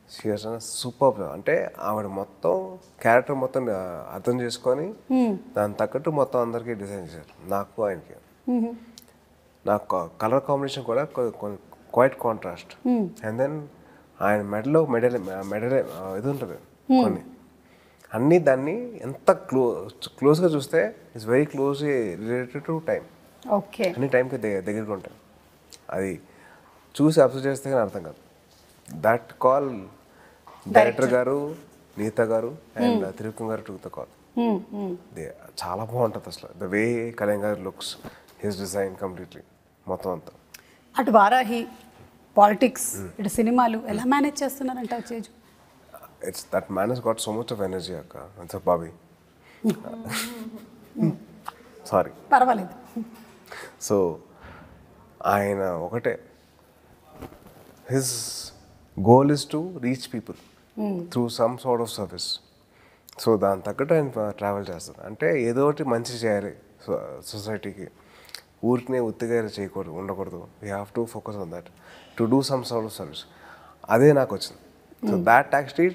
She's super అంటే ఆవిడ మొత్తం క్యారెక్టర్ మొత్తం ఆ, అర్థం చేసుకొని దాని తగ్గట్టు మొత్తం అందరికీ డిజైన్ చేశారు నాకు ఆయనకి నాకు కలర్ కాంబినేషన్ కూడా క్వైట్ కాంట్రాస్ట్ అండ్ దెన్ ఆయన మెడలో మెడల్ మెడల్ ఇది ఉంటుంది కొన్ని అన్నీ దాన్ని ఎంత క్లో క్లోజ్గా చూస్తే it's very close related to time okay అన్ని టైంకి దగ్గర దగ్గరగా ఉంటాయి అది చూసి అబ్జర్వ్ చేస్తే కానీ అర్థం కాదు దట్ కాల్ డైరెక్టర్ గారు నీత గారు అండ్ త్రివిక్రమ్ గారు టు ద కాల్ చాలా బాగుంటుంది అసలు ద వే కళ్యాణ్ గారు లుక్స్ హిస్ డిజైన్ కంప్లీట్లీ మొత్తం అంతా అటు వారాహి పాలిటిక్స్ ఇటు సినిమాలు ఎలా మేనేజ్ చేస్తున్నారంట చేజు it's that man he's got so much of energy అక్క ఇట్స్ బాబీ సారీ పర్వాలేదు సో ఆయన ఒకటే his goal is to reach people through some sort of service so దాని తగ్గట్టు ఆయన ట్రావెల్ చేస్తారు అంటే ఏదో ఒకటి మంచి చేయాలి సొసైటీకి ఊరికినే ఉత్తిగా చేయకూడదు ఉండకూడదు we have to focus on that to do some sort of service అదే నాకు వచ్చింది so that actually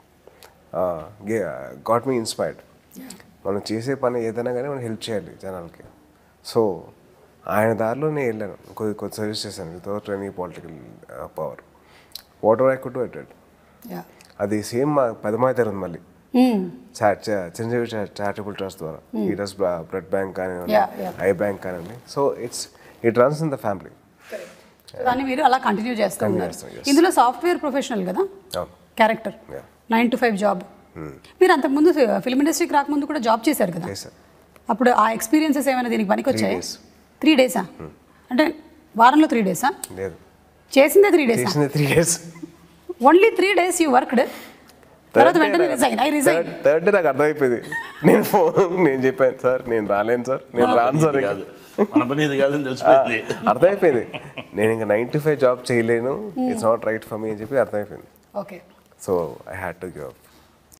got me inspired మనం చేసే పని ఏదైనా కానీ మనం హెల్ప్ చేయాలి జనాలకి సో ఆయన దారిలో నేను వెళ్ళాను కొద్ది కొద్ది సర్వీస్ చేశాను without any political power what ever I could ఎట్ యా అది సేమ్ మా పెదమాయ ఉంది మళ్ళీ చా- చా- చిరంజీవి చారిటబుల్ ట్రస్ట్ ద్వారా ఈ డస్ బ్లడ్ బ్యాంక్ కానివ్వండి Yeah, yeah. ఐ బ్యాంక్ కానివ్వండి so it's it runs in the family దాన్ని మీరు అలా కంటిన్యూ చేస్తూ Continue ఉన్నారు చేస్తాం, yes. ఇందులో సాఫ్ట్వేర్ ప్రొఫెషనల్ కదా అవును character Yeah. Nine to five job మీరు అంతకుముందు ఫిల్మ్ ఇండస్ట్రీకి రాకముందు కూడా జాబ్ చేశారు కదా చేశాను అప్పుడు ఆ ఎక్స్పీరియన్సెస్ ఏమైనా దీనికి పనికి వచ్చాయి days. త్రీ డేసా అంటే వారంలో త్రీ డేసా లేదు చేసిందే త్రీ డేసా చేసింది three years only three days you worked తర్వాత వెంటనే resign I resign third day నాకు అర్థమైపోయింది నేను ఫోన్ నేను చెప్పాను సార్ నేను రాలేను సార్ నేను రాను సార్ ఇది కాదు మన పని ఇది కాదని తెలిసిపోయింది అర్థమైపోయింది నేను ఇంకా నైంటీ ఫైవ్ జాబ్ చేయలేను it's not right for me అని చెప్పి అర్థమైపోయింది okay so I had to give up